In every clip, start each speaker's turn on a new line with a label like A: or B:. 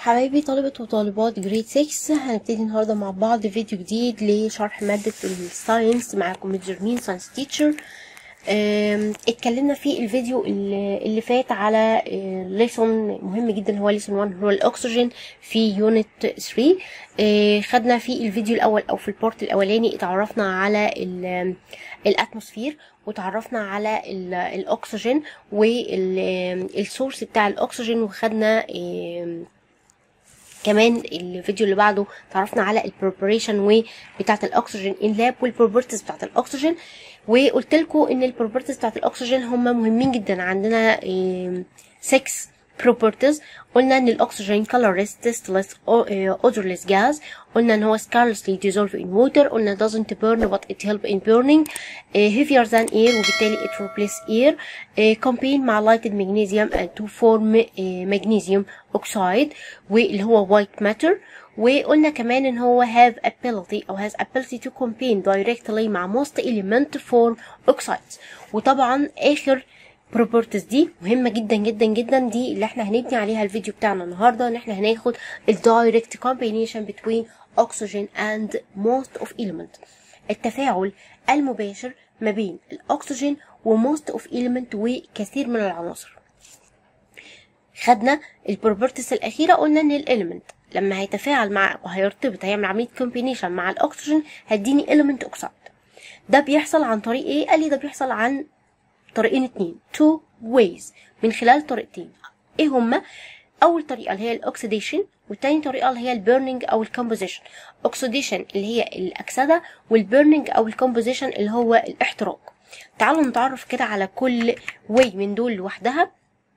A: حبايبي طلبة وطالبات جريد 6 هنبتدي النهاردة مع بعض فيديو جديد لشرح مادة الساينس معاكم جيرمين ساينس تيتشر اتكلمنا في الفيديو اللي اللي فات على ليسون مهم جدا هو ليسون 1 هو الاكسجين في يونت 3 آه، خدنا في الفيديو الاول او في البورت الاولاني اتعرفنا على ال- الاتموسفير وتعرفنا على ال- الاكسجين والسورس بتاع الاكسجين وخدنا آم، كمان الفيديو اللي بعده تعرفنا على البريبريشن بتاعه الاكسجين ان لاب والبروبرتيز بتاعه الاكسجين وقلت لكم ان البروبرتيز بتاعه الاكسجين هم مهمين جدا عندنا 6 properties قلنا ان الاكسجين colorless tasteless o- آه، odorless gas قلنا ان هو scarcely dissolve in water قلنا doesn't burn but it help in burning آه، heavier than air وبالتالي it replace air آه، combine مع lighted magnesium and to form آه، magnesium oxide واللي هو white matter وقلنا كمان ان هو have ability او has ability to combine directly مع most element form oxides وطبعا اخر properties دي مهمة جدا جدا جدا دي اللي احنا هنبني عليها الفيديو بتاعنا النهاردة ان احنا هناخد ال direct combination between oxygen and most of element التفاعل المباشر ما بين الاكسجين و most of element وكثير من العناصر خدنا البروبرتيز الأخيرة قلنا إن الإليمنت لما هيتفاعل مع وهيرتبط هيعمل عملية كومبينيشن مع الأكسجين هيديني إليمنت أوكسايد ده بيحصل عن طريق إيه؟ قال لي ده بيحصل عن طريقين اتنين two ways من خلال طريقتين إيه هما؟ أول طريقة اللي هي الأكسيديشن والتاني طريقة اللي هي البيرنينج أو الكومبوزيشن أكسيديشن اللي هي الأكسدة والبيرنينج أو الكومبوزيشن اللي هو الاحتراق تعالوا نتعرف كده على كل واي من دول لوحدها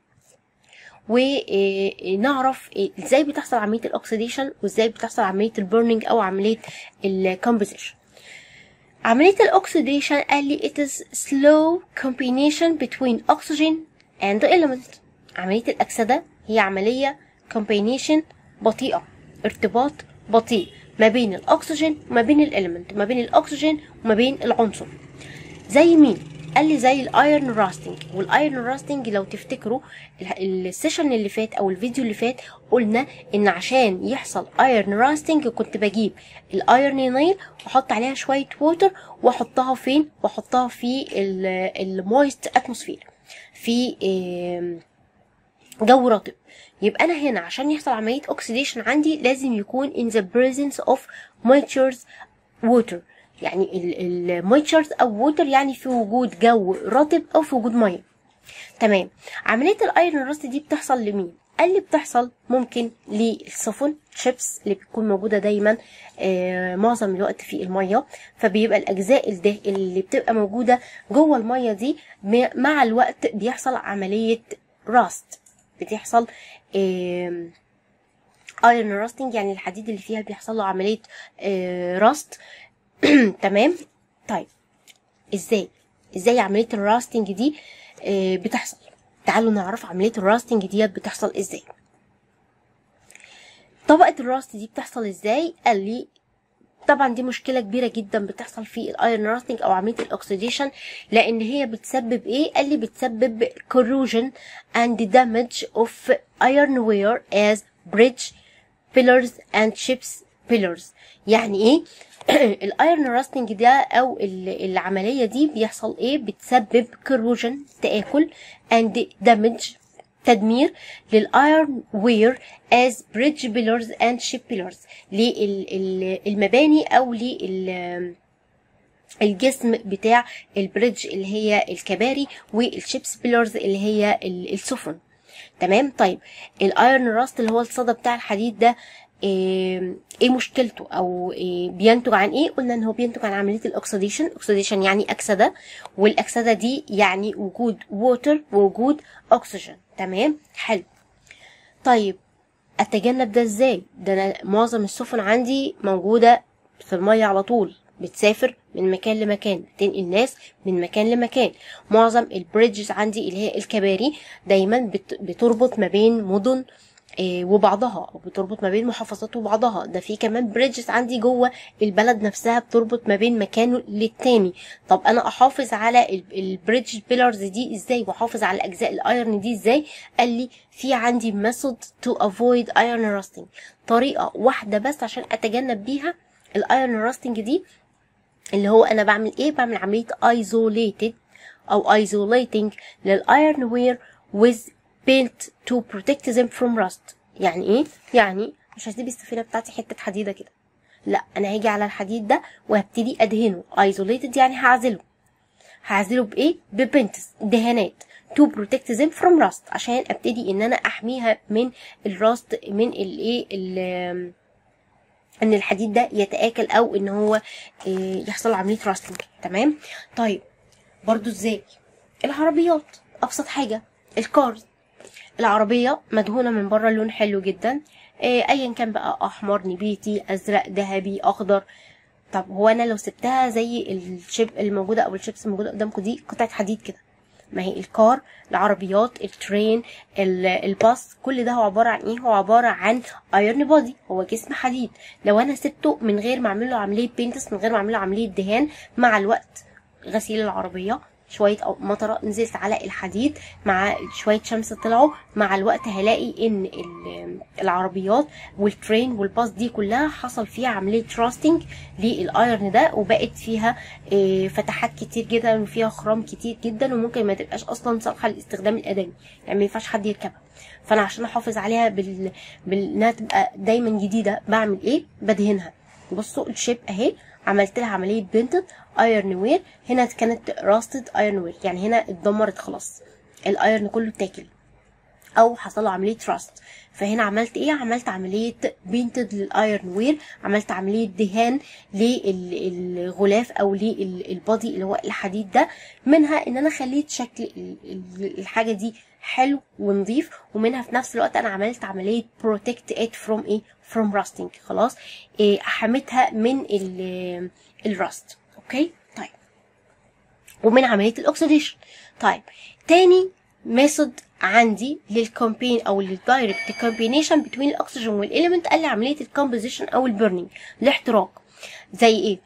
A: ونعرف ازاي بتحصل عمليه الاكسيديشن وازاي بتحصل عمليه البيرنينج او عمليه الكومبوزيشن عمليه الاكسيديشن قال لي it is slow combination between oxygen and the element عمليه الاكسده هي عمليه combination بطيئه ارتباط بطيء ما بين الاكسجين وما بين الاليمنت ما بين الاكسجين وما بين العنصر زي مين قال لي زي الايرن راستنج والايرن راستنج لو تفتكروا ال- السيشن اللي فات او الفيديو اللي فات قلنا ان عشان يحصل ايرن راستنج كنت بجيب الايرن نيل واحط عليها شويه ووتر واحطها فين واحطها في المويست اتموسفير في آم، جو رطب يبقى انا هنا عشان يحصل عمليه اوكسيديشن عندي لازم يكون in the presence of moistures water يعني المويتشرز او ووتر يعني في وجود جو رطب او في وجود ميه تمام عمليه الايرون راست دي بتحصل لمين قال لي بتحصل ممكن للسفن شيبس اللي بتكون موجوده دايما آه معظم الوقت في الميه فبيبقى الاجزاء الده اللي بتبقى موجوده جوه الميه دي م- مع الوقت بيحصل عمليه راست بتحصل آم، ايرون راستنج يعني الحديد اللي فيها بيحصل له عمليه آه، راست تمام طيب ازاي ازاي عمليه الراستنج دي آه، بتحصل تعالوا نعرف عمليه الراستنج ديت بتحصل ازاي طبقه الراست دي بتحصل ازاي قال لي طبعا دي مشكله كبيره جدا بتحصل في الايرون راستنج او عمليه الاكسيديشن لان هي بتسبب ايه قال لي بتسبب corrosion and damage of ironware as bridge pillars and ships pillars يعني ايه الايرون راستنج ده او ال- العمليه دي بيحصل ايه بتسبب corrosion تاكل and damage تدمير للايرون وير as bridge pillars and ship pillars للمباني او لل الجسم بتاع البريدج اللي هي الكباري والشيبس بيلرز اللي هي ال- السفن تمام طيب الايرون راست اللي هو الصدى بتاع الحديد ده ايه إيه مشكلته او إيه بينتج عن ايه قلنا ان هو بينتج عن عمليه الاكسديشن اكسديشن يعني اكسده والاكسده دي يعني وجود ووتر ووجود اكسجين تمام حلو طيب اتجنب ده ازاي ده انا معظم السفن عندي موجوده في الميه على طول بتسافر من مكان لمكان تنقل ناس من مكان لمكان معظم البريدجز عندي اللي هي الكباري دايما بت- بتربط ما بين مدن إيه وبعضها او بتربط ما بين محافظات وبعضها ده في كمان بريدجز عندي جوه البلد نفسها بتربط ما بين مكان للتاني طب انا احافظ على البريدج بيلرز دي ازاي واحافظ على الاجزاء الايرن دي ازاي قال لي في عندي ميثود تو افويد ايرن راستنج طريقه واحده بس عشان اتجنب بيها الايرن راستنج دي اللي هو انا بعمل ايه بعمل عمليه isolated او isolating للايرن وير with paint to protect them from rust يعني ايه يعني مش هسيب السفينه بتاعتي حته حديده كده لا انا هاجي على الحديد ده وهبتدي ادهنه isolated يعني هعزله هعزله بايه ببنتس دهانات to protect them from rust عشان ابتدي ان انا احميها من الراست من الايه ال- ان الحديد ده يتاكل او ان هو إيه، يحصل له عمليه راستنج تمام طيب برضو ازاي العربيات ابسط حاجه الكارز العربيه مدهونه من بره لون حلو جدا إيه، ايا كان بقى احمر نبيتي ازرق ذهبي اخضر طب هو انا لو سبتها زي الشيب الموجوده او الشيبس الموجوده قدامكم دي قطعه حديد كده ما هي الكار العربيات الترين ال- الباص كل ده هو عباره عن ايه هو عباره عن ايرن بودي هو جسم حديد لو انا سبته من غير ما اعمل له عمليه بينتس من غير ما اعمل له عمليه دهان مع الوقت غسيل العربيه شويه أو مطره نزلت على الحديد مع شويه شمس طلعوا مع الوقت هلاقي ان ال- العربيات والترين والباص دي كلها حصل فيها عمليه راستنج للايرن ده وبقت فيها آه، فتحات كتير جدا وفيها خرام كتير جدا وممكن ما تبقاش اصلا صالحه للاستخدام الادمي يعني ما ينفعش حد يركبها فانا عشان احافظ عليها بال... بال... انها تبقى دايما جديده بعمل ايه بدهنها بصوا الشيب اهي عملت لها عمليه بنتد ايرن وير هنا كانت راستد ايرن وير يعني هنا اتدمرت خلاص الايرن كله اتاكل او حصل له عمليه راست فهنا عملت ايه عملت عمليه بينتد للايرن وير عملت عمليه دهان للغلاف او للبادي اللي هو الحديد ده منها ان انا خليت شكل ال- ال- الحاجه دي حلو ونظيف ومنها في نفس الوقت انا عملت عمليه بروتكت ات فروم ايه فروم راستنج خلاص إيه حميتها من ال- الراست اوكي طيب ومن عمليه الاكسديشن طيب تاني ميثود عندي للكومبين او للدايركت كومبينيشن بين الاكسجين والاليمنت قال لي عمليه الكومبوزيشن او البرنينج الاحتراق زي ايه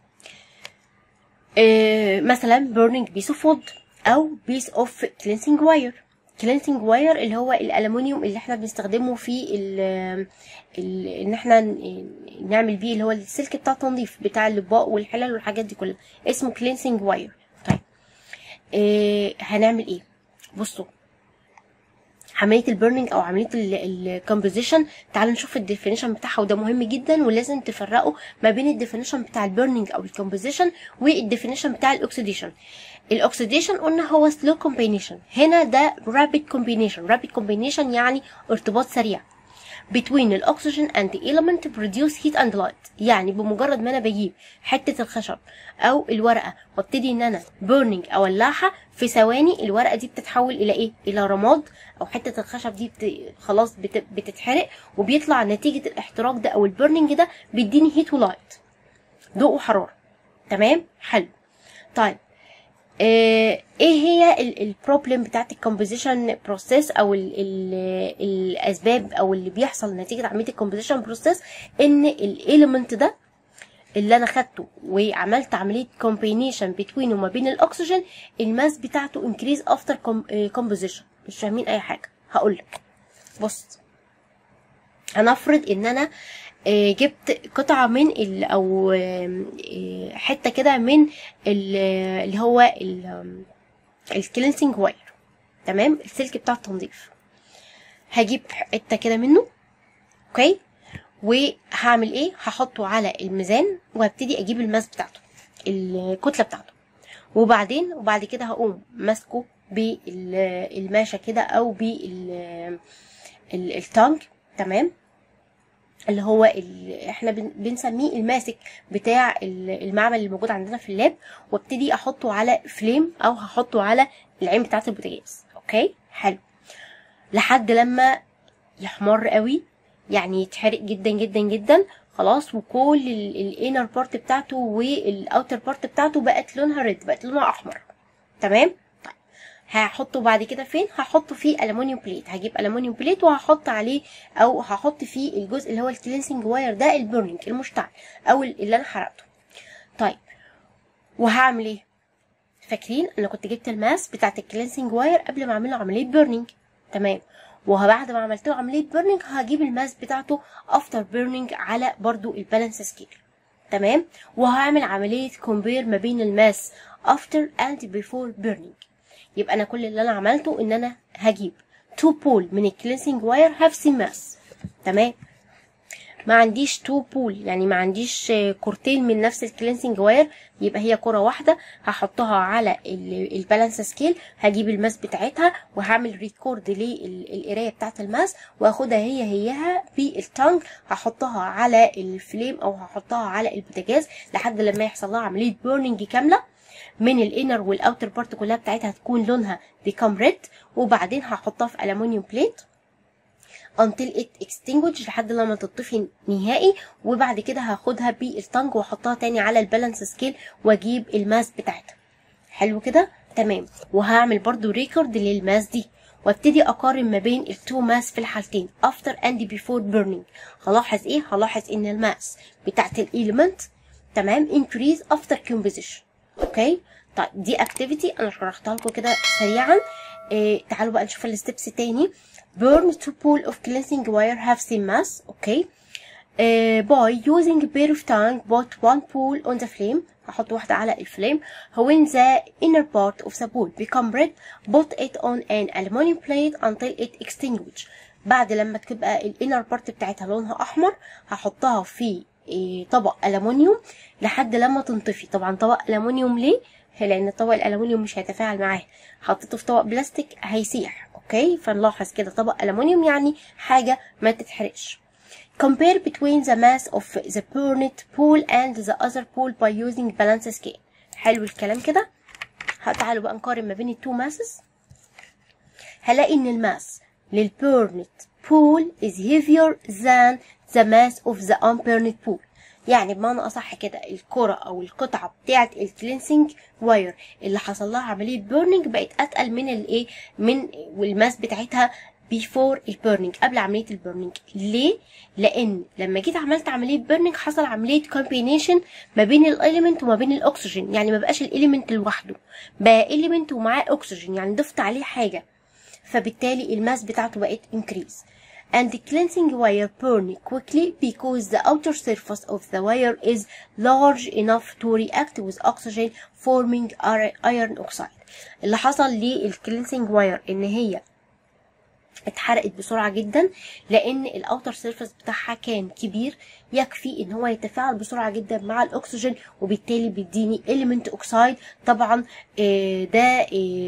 A: آه مثلا burning piece of wood او piece of cleansing wire cleansing wire اللي هو الالومنيوم اللي احنا بنستخدمه في ال ال ان احنا ن- نعمل بيه اللي هو السلك بتاع التنظيف بتاع الاطباق والحلل والحاجات دي كلها اسمه cleansing wire طيب آه هنعمل ايه بصوا عمليه البرنينج او عمليه الكومبوزيشن تعالوا نشوف الديفينيشن بتاعها وده مهم جدا ولازم تفرقوا ما بين الديفينيشن بتاع البرنينج او الكومبوزيشن والديفينيشن بتاع الاكسيديشن الاكسيديشن قلنا هو سلو كومبينيشن هنا ده رابيد كومبينيشن رابيد كومبينيشن يعني ارتباط سريع between الاكسجين and the element to produce heat and light يعني بمجرد ما انا بجيب حته الخشب او الورقه وابتدي ان انا burning اولعها في ثواني الورقه دي بتتحول الى ايه الى رماد او حته الخشب دي بت... خلاص بت... بتتحرق وبيطلع نتيجه الاحتراق ده او البرنينج ده بيديني هيت ولايت ضوء وحراره تمام حلو طيب آه، ايه هي البروبلم بتاعت الكومبوزيشن بروسيس او ال ال الاسباب او اللي بيحصل نتيجه عمليه الكومبوزيشن بروسيس ان الاليمنت ده اللي انا خدته وعملت عمليه كومبينيشن بين وما بين الاكسجين الماس بتاعته انكريز افتر كومبوزيشن مش فاهمين اي حاجه هقول لك بص هنفرض ان انا آه، جبت قطعة من ال او آم، آه، حتة كده من ال- اللي هو الكلينسنج واير تمام السلك بتاع التنظيف هجيب حتة كده منه اوكي وهعمل ايه هحطه على الميزان وهبتدي اجيب الماس بتاعته الكتلة بتاعته وبعدين وبعد كده هقوم ماسكه بالماشة كده او بالتانج تمام اللي هو ال... احنا بن... بنسميه الماسك بتاع ال- المعمل اللي موجود عندنا في اللاب وابتدي احطه على فليم او هحطه على العين بتاعه البوتاجاز اوكي حلو لحد لما يحمر قوي يعني يتحرق جدا جدا جدا خلاص وكل الانر بارت بتاعته والاوتر بارت بتاعته بقت لونها ريد بقت لونها احمر تمام طيب هحطه بعد كده فين هحطه في الومنيوم بليت هجيب الومنيوم بليت وهحط عليه او هحط فيه الجزء اللي هو الكلينسنج واير ده البيرنينج المشتعل او اللي انا حرقته طيب وهعمل ايه فاكرين انا كنت جبت الماس بتاعت الكلينسنج واير قبل ما اعمل له عمليه بيرنينج تمام وبعد ما عملت له عمليه بيرنينج هجيب الماس بتاعته افتر بيرنينج على برضو البالانس سكيل تمام وهعمل عمليه كومبير ما بين الماس افتر اند بيفور بيرنينج يبقى انا كل اللي انا عملته ان انا هجيب تو بول من الكلينسنج واير هاف سيم ماس تمام ما عنديش تو بول يعني ما عنديش كورتين من نفس الكلينسنج واير يبقى هي كرة واحدة هحطها على البالانس سكيل هجيب الماس بتاعتها وهعمل ريكورد للقراية بتاعت الماس واخدها هي هيها بالتانج هحطها على الفليم او هحطها على البوتاجاز لحد لما يحصل لها عملية بيرنينج كاملة من الانر والاوتر بارت كلها بتاعتها تكون لونها بيكام ريد وبعدين هحطها في الومنيوم بليت until it extinguish لحد لما تطفي نهائي وبعد كده هاخدها بالتانج واحطها تاني على البالانس سكيل واجيب الماس بتاعتها حلو كده تمام وهعمل برضو ريكورد للماس دي وابتدي اقارن ما بين التو ماس في الحالتين after and before burning هلاحظ ايه هلاحظ ان الماس بتاعت الاليمنت تمام increase after composition اوكي طيب دي اكتيفيتي انا شرحتها لكم كده سريعا إيه تعالوا بقى نشوف الستبس تاني burn two pool of cleansing wire have same mass okay uh, by using a pair of tongue put one pool on the flame هحط واحدة على الفليم when the inner part of the pool become red put it on an aluminum plate until it extinguish بعد لما تبقى الانر بارت بتاعتها لونها احمر هحطها في طبق ألمونيوم لحد لما تنطفي طبعا طبق ألمونيوم ليه لان طبق الألمونيوم مش هيتفاعل معاه حطيته في طبق بلاستيك هيسيح اوكي فنلاحظ كده طبق ألمونيوم يعني حاجة ما تتحرقش compare between the mass of the burned pool and the other pool by using balance scale حلو الكلام كده تعالوا بقى نقارن ما بين التو ماسز هلاقي ان الماس للبيرنت بول is heavier than the mass of the unburned pool يعني بمعنى اصح كده الكرة او القطعة بتاعة الكلينسنج واير اللي حصل لها عملية بيرنينج بقت اتقل من الايه من والماس بتاعتها بيفور البيرنينج قبل عمليه البيرنينج ليه لان لما جيت عملت عمليه بيرنينج حصل عمليه كومبينيشن ما بين الاليمنت وما بين الاكسجين يعني ما بقاش الاليمنت لوحده بقى اليمنت ومعاه اكسجين يعني ضفت عليه حاجه فبالتالي الماس بتاعته بقت increase and the cleansing wire burn quickly because the outer surface of the wire is large enough to react with oxygen forming iron oxide اللي حصل للكلينسنج واير ان هي اتحرقت بسرعة جدا لان الاوتر سيرفيس بتاعها كان كبير يكفي ان هو يتفاعل بسرعة جدا مع الاكسجين وبالتالي بيديني element اوكسايد طبعا ده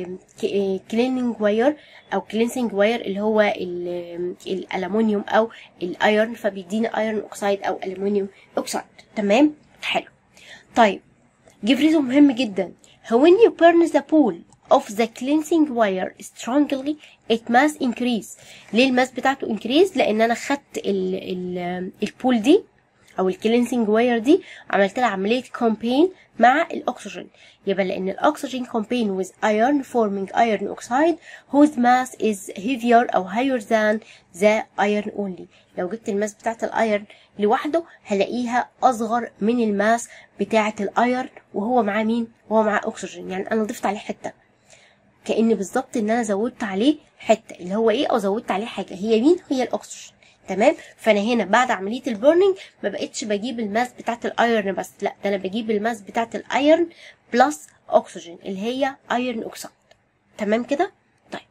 A: كليننج واير او كلينسنج واير اللي هو الالومنيوم او الايرن فبيديني ايرن اوكسايد او الومنيوم اوكسايد تمام حلو طيب جيف ريزون مهم جدا when you burn the pool of the cleansing wire strongly it must increase ليه الماس بتاعته increase لان انا خدت ال ال البول دي او الكلينسنج واير دي عملت لها عمليه كومبين مع الاكسجين يبقى لان الاكسجين combine with iron forming iron oxide whose mass is heavier او higher than the iron only لو جبت الماس بتاعت الايرن لوحده هلاقيها اصغر من الماس بتاعت الايرن وهو معاه مين وهو معاه اكسجين يعني انا ضفت عليه حته كأن بالظبط ان انا زودت عليه حته اللي هو ايه او زودت عليه حاجه هي مين هي الاكسجين تمام فانا هنا بعد عمليه البورنينج ما بقتش بجيب الماس بتاعت الايرن بس لا ده انا بجيب الماس بتاعت الايرن بلس اكسجين اللي هي ايرن اوكسيد تمام كده طيب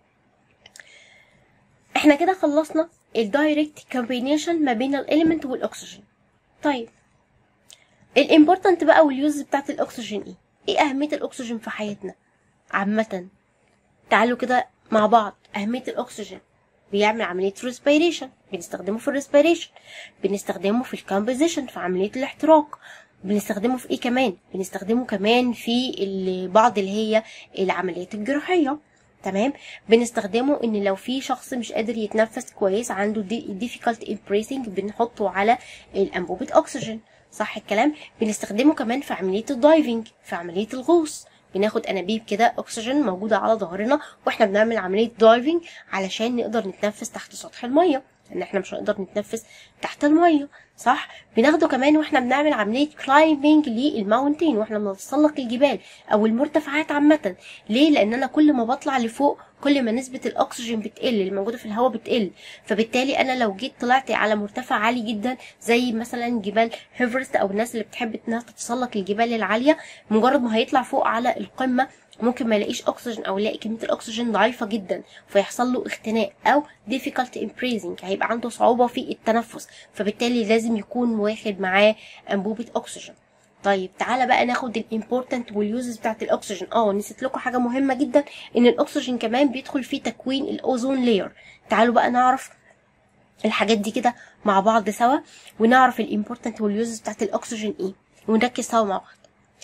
A: احنا كده خلصنا الدايركت كومبينيشن ما بين الاليمنت والاكسجين طيب الامبورتنت بقى واليوز بتاعت الاكسجين ايه ايه اهميه الاكسجين في حياتنا عامة تعالوا كده مع بعض أهمية الأكسجين بيعمل عملية ريسبيريشن بنستخدمه في الريسبيريشن بنستخدمه في الكامبوزيشن في عملية الاحتراق بنستخدمه في ايه كمان بنستخدمه كمان في بعض اللي هي العمليات الجراحية تمام بنستخدمه ان لو في شخص مش قادر يتنفس كويس عنده difficult in breathing بنحطه على الانبوبة اكسجين صح الكلام بنستخدمه كمان في عملية الدايفنج في عملية الغوص بناخد انابيب كده اكسجين موجوده على ظهرنا واحنا بنعمل عمليه دايفنج علشان نقدر نتنفس تحت سطح الميه ان احنا مش هنقدر نتنفس تحت الميه صح بناخده كمان واحنا بنعمل عمليه كلايمبنج للماونتين واحنا بنتسلق الجبال او المرتفعات عامه ليه لان انا كل ما بطلع لفوق كل ما نسبة الأكسجين بتقل اللي موجودة في الهواء بتقل فبالتالي أنا لو جيت طلعت على مرتفع عالي جدا زي مثلا جبال هيفرست أو الناس اللي بتحب إنها تتسلق الجبال العالية مجرد ما هيطلع فوق على القمة ممكن ما يلاقيش اكسجين او يلاقي كميه الاكسجين ضعيفه جدا فيحصل له اختناق او difficult in breathing هيبقى عنده صعوبه في التنفس فبالتالي لازم يكون واخد معاه انبوبه اكسجين طيب تعالى بقى ناخد الامبورتنت واليوزز بتاعت الاكسجين اه نسيت لكم حاجه مهمه جدا ان الاكسجين كمان بيدخل في تكوين الاوزون لاير تعالوا بقى نعرف الحاجات دي كده مع بعض سوا ونعرف الامبورتنت واليوزز بتاعت الاكسجين ايه ونركز سوا مع بعض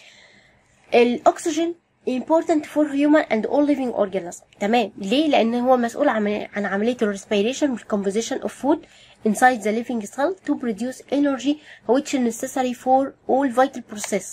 A: الاكسجين important for human and all living organisms تمام ليه لان هو مسؤول عن عن عمليه الريسبيريشن والcomposition of food inside the living cell to produce energy which is necessary for all vital process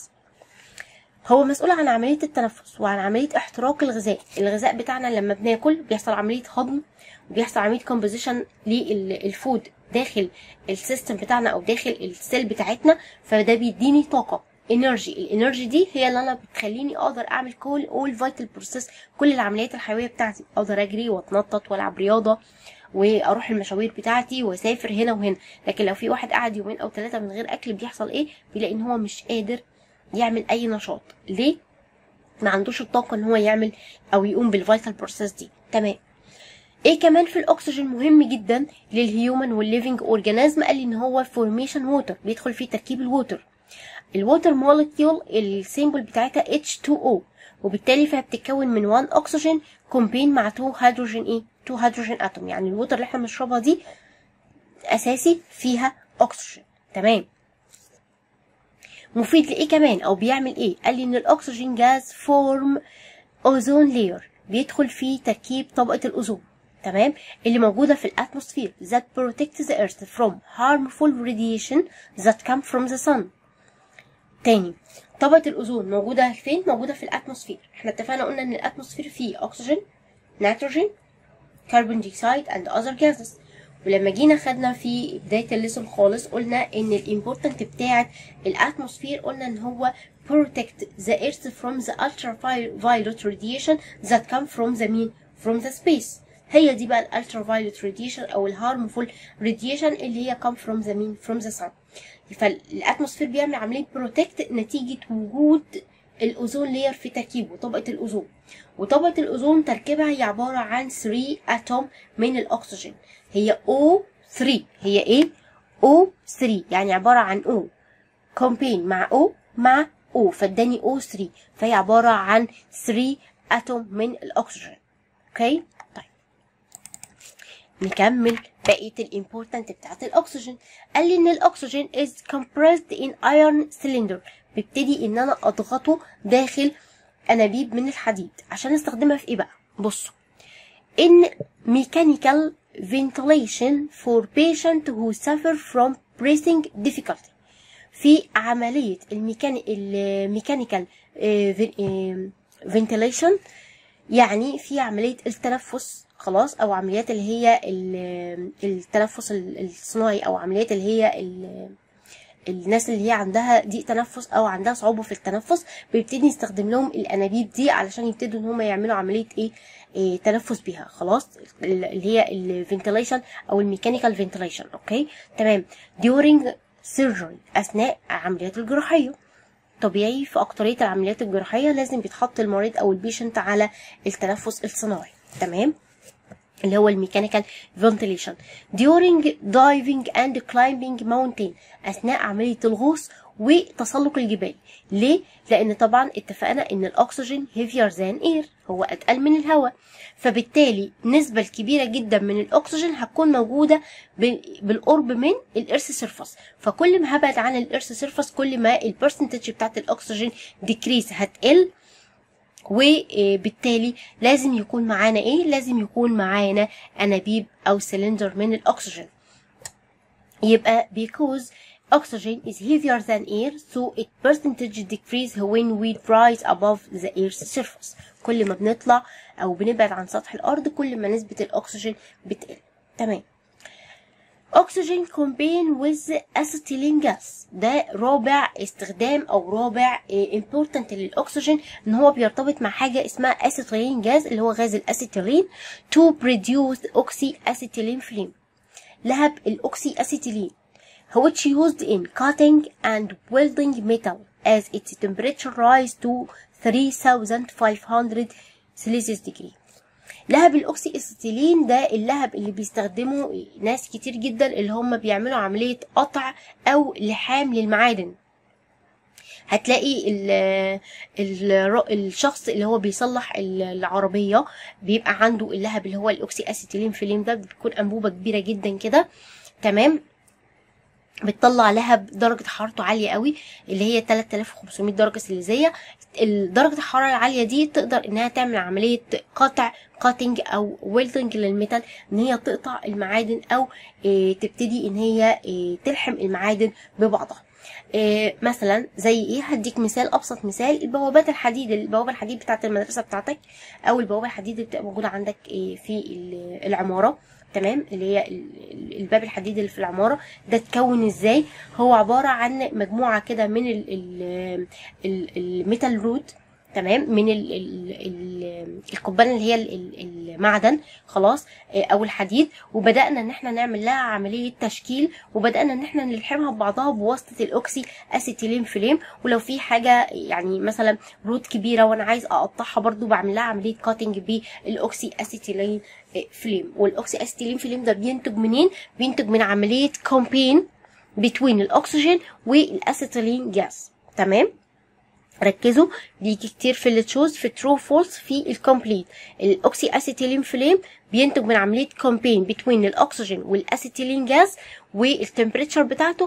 A: هو مسؤول عن عملية التنفس وعن عملية احتراق الغذاء الغذاء بتاعنا لما بناكل بيحصل عملية هضم وبيحصل عملية كومبوزيشن للفود داخل السيستم بتاعنا او داخل السيل بتاعتنا فده بيديني طاقة انرجي الانرجي دي هي اللي انا بتخليني اقدر اعمل كل اول فيتال بروسيس كل العمليات الحيويه بتاعتي اقدر اجري واتنطط والعب رياضه واروح المشاوير بتاعتي واسافر هنا وهنا لكن لو في واحد قعد يومين او ثلاثه من غير اكل بيحصل ايه بيلاقي ان هو مش قادر يعمل اي نشاط ليه ما عندوش الطاقه ان هو يعمل او يقوم بالفيتال بروسيس دي تمام ايه كمان في الاكسجين مهم جدا للهيومن والليفنج اورجانيزم قال لي ان هو فورميشن ووتر بيدخل فيه تركيب الووتر الووتر مولكيول السيمبل بتاعتها H2O وبالتالي فهي بتتكون من 1 اكسجين كومبين مع 2 هيدروجين ايه 2 هيدروجين اتوم يعني الووتر اللي احنا بنشربها دي اساسي فيها اكسجين تمام مفيد لايه كمان او بيعمل ايه قال لي ان الاكسجين جاز فورم اوزون لاير بيدخل في تركيب طبقه الاوزون تمام اللي موجوده في الاتموسفير that protects the earth from harmful radiation that come from the sun تاني طبقة الأوزون موجودة فين؟ موجودة في الأتموسفير احنا اتفقنا قلنا إن الأتموسفير فيه أكسجين نيتروجين كربون دايوكسيد and other gases ولما جينا خدنا في بداية الليسون خالص قلنا إن الامبورتنت بتاعة الأتموسفير قلنا إن هو protect the earth from the ultraviolet radiation that come from the mean from the space هي دي بقى الالترافايولت راديشن او الهارمفول راديشن اللي هي come from the mean from the sun فالاتموسفير بيعمل عمليه بروتكت نتيجه وجود الاوزون لاير في تركيبه طبقه الاوزون وطبقه الاوزون تركيبها هي عباره عن 3 اتوم من الاكسجين هي O3 هي ايه O3 يعني عباره عن O كومبين مع O مع O فاداني O3 فهي عباره عن 3 اتوم من الاكسجين اوكي طيب نكمل بقيه الامبورتنت بتاعت الاكسجين قال لي ان الاكسجين is compressed in iron cylinder ببتدي ان انا اضغطه داخل انابيب من الحديد عشان استخدمها في ايه بقى بصوا in mechanical ventilation for patient who suffer from breathing difficulty في عملية الميكاني الميكانيكال فنتيليشن يعني في عملية التنفس خلاص او عمليات اللي هي التنفس الصناعي او عمليات اللي هي الناس اللي هي عندها ضيق تنفس او عندها صعوبه في التنفس بيبتدي يستخدم لهم الانابيب دي علشان يبتدوا ان هم يعملوا عمليه ايه, إيه تنفس بيها خلاص اللي هي الفنتيليشن او الميكانيكال فنتيليشن اوكي تمام during surgery اثناء العمليات الجراحيه طبيعي في اكتريه العمليات الجراحيه لازم بيتحط المريض او البيشنت على التنفس الصناعي تمام اللي هو الميكانيكال فنتيليشن during diving and climbing mountain اثناء عمليه الغوص وتسلق الجبال ليه لان طبعا اتفقنا ان الاكسجين heavier than air هو اتقل من الهواء فبالتالي النسبة الكبيرة جدا من الأكسجين هتكون موجودة بالقرب من الإرث سيرفس فكل ما هبعد عن الإرث سيرفس كل ما البرسنتج بتاعت الأكسجين ديكريس هتقل وبالتالي لازم يكون معانا ايه لازم يكون معانا انابيب او سلندر من الاكسجين يبقى because oxygen is heavier than air so its percentage decrease when we rise above the earth's surface كل ما بنطلع او بنبعد عن سطح الارض كل ما نسبة الاكسجين بتقل تمام oxygen combine with acetylene gas ده رابع استخدام او رابع إيه important للاكسجين ان هو بيرتبط مع حاجة اسمها acetylene gas اللي هو غاز الاسيتيلين to produce oxyacetylene flame لهب الاوكسي اسيتيلين which used in cutting and welding metal as its temperature rise to 3500 Celsius degree لهب الاوكسي اسيتيلين ده اللهب اللي بيستخدمه ناس كتير جدا اللي هم بيعملوا عملية قطع او لحام للمعادن هتلاقي ال ال الشخص اللي هو بيصلح العربية بيبقى عنده اللهب اللي هو الاوكسي اسيتيلين فيلم ده بتكون انبوبة كبيرة جدا كده تمام بتطلع لهب درجة حرارته عالية قوي اللي هي 3500 درجة سليزية درجة الحرارة العالية دي تقدر انها تعمل عملية قطع كاتنج او ويلدنج للميتال ان هي تقطع المعادن او اه تبتدي ان هي اه تلحم المعادن ببعضها إيه مثلا زي ايه هديك مثال ابسط مثال البوابات الحديد البوابه الحديد بتاعه المدرسه بتاعتك او البوابه الحديد اللي بتبقى موجوده عندك إيه في العماره تمام اللي هي الباب الحديد اللي في العماره ده اتكون ازاي هو عباره عن مجموعه كده من الميتال رود تمام من ال ال ال القضبان اللي هي المعدن خلاص او الحديد وبدانا ان احنا نعمل لها عمليه تشكيل وبدانا ان احنا نلحمها ببعضها بواسطه الاوكسي اسيتيلين فليم ولو في حاجه يعني مثلا رود كبيره وانا عايز اقطعها برضو بعمل لها عمليه كاتنج بالاوكسي اسيتيلين فليم والاوكسي اسيتيلين فليم ده بينتج منين بينتج من عمليه كومبين بين الاكسجين والاسيتيلين جاز تمام ركزوا بيجي كتير في التشوز في ترو فولس في الكومبليت الاوكسي اسيتيلين فليم بينتج من عمليه كومبين بين الاكسجين والاسيتيلين جاز والتمبريتشر بتاعته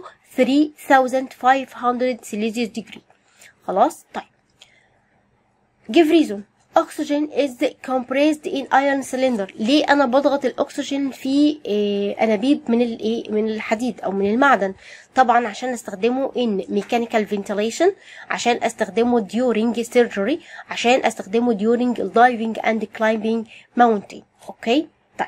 A: 3500 سيليزيوس ديجري خلاص طيب give reason oxygen is compressed in iron cylinder ليه انا بضغط الاكسجين في إيه انابيب من الايه من الحديد او من المعدن طبعا عشان استخدمه in mechanical ventilation عشان استخدمه during surgery عشان استخدمه during diving and climbing mountain اوكي طيب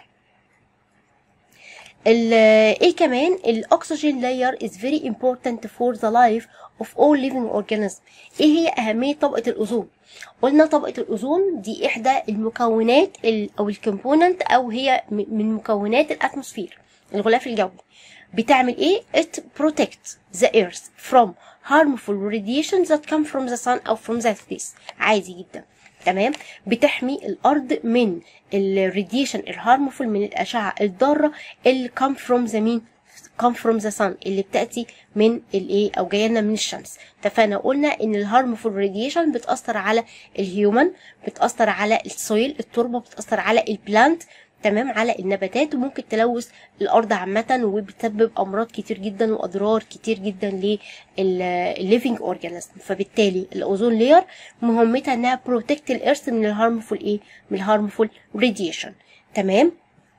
A: ايه كمان الاكسجين layer is very important for the life of all living organisms ايه هي اهميه طبقه الاوزون قلنا طبقه الاوزون دي احدى المكونات او الكومبوننت او هي من مكونات الاتموسفير الغلاف الجوي بتعمل ايه it protects the earth from harmful radiation that come from the sun او from the space عادي جدا تمام بتحمي الارض من الراديشن الهارمفول من الاشعه الضاره اللي come from the مين come from the sun اللي بتاتي من الايه او جايه لنا من الشمس اتفقنا قلنا ان الهارمفول راديشن بتاثر على الهيومن بتاثر على السويل التربه بتاثر على البلانت تمام على النباتات وممكن تلوث الارض عامه وبتسبب امراض كتير جدا واضرار كتير جدا للليفنج اورجانيزم فبالتالي الاوزون لير مهمتها انها بروتكت الارث من الهارمفول ايه من الهارمفول راديشن تمام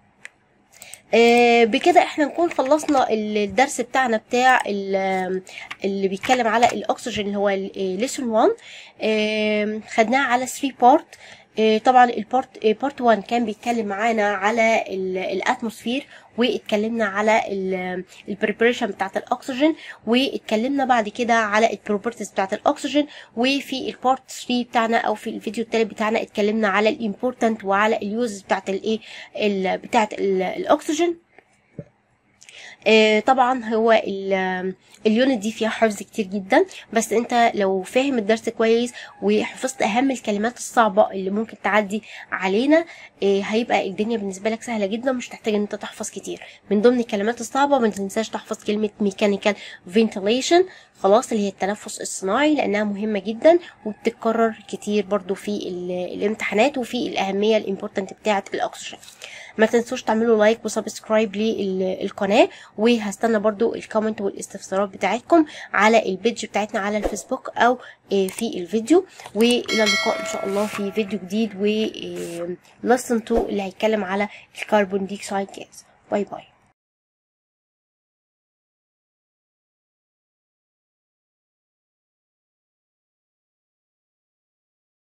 A: آه بكده احنا نكون خلصنا الدرس بتاعنا بتاع اللي بيتكلم على الاكسجين اللي هو ليسون 1 آه خدناه على 3 بارت طبعا البارت بارت 1 كان بيتكلم معانا على الاتموسفير واتكلمنا على البريبريشن بتاعت الاكسجين واتكلمنا بعد كده على البروبرتيز بتاعت الاكسجين وفي البارت 3 بتاعنا او في الفيديو التالت بتاعنا اتكلمنا على الامبورتنت وعلى اليوزز بتاعت الايه بتاعت الاكسجين طبعا هو اليونت دي فيها حفظ كتير جدا بس انت لو فاهم الدرس كويس وحفظت اهم الكلمات الصعبه اللي ممكن تعدي علينا هيبقى الدنيا بالنسبه لك سهله جدا مش تحتاج ان انت تحفظ كتير من ضمن الكلمات الصعبه ما تنساش تحفظ كلمه ميكانيكال فنتيليشن خلاص اللي هي التنفس الصناعي لانها مهمه جدا وبتتكرر كتير برضو في الامتحانات وفي الاهميه الامبورتنت بتاعه الاكسجين ما تنسوش تعملوا لايك وسبسكرايب للقناه وهستنى برضو الكومنت والاستفسارات بتاعتكم على البيج بتاعتنا على الفيسبوك او في الفيديو والى اللقاء ان شاء الله في فيديو جديد و lesson 2 اللي هيتكلم على الكربون ديوكسيد جاز باي باي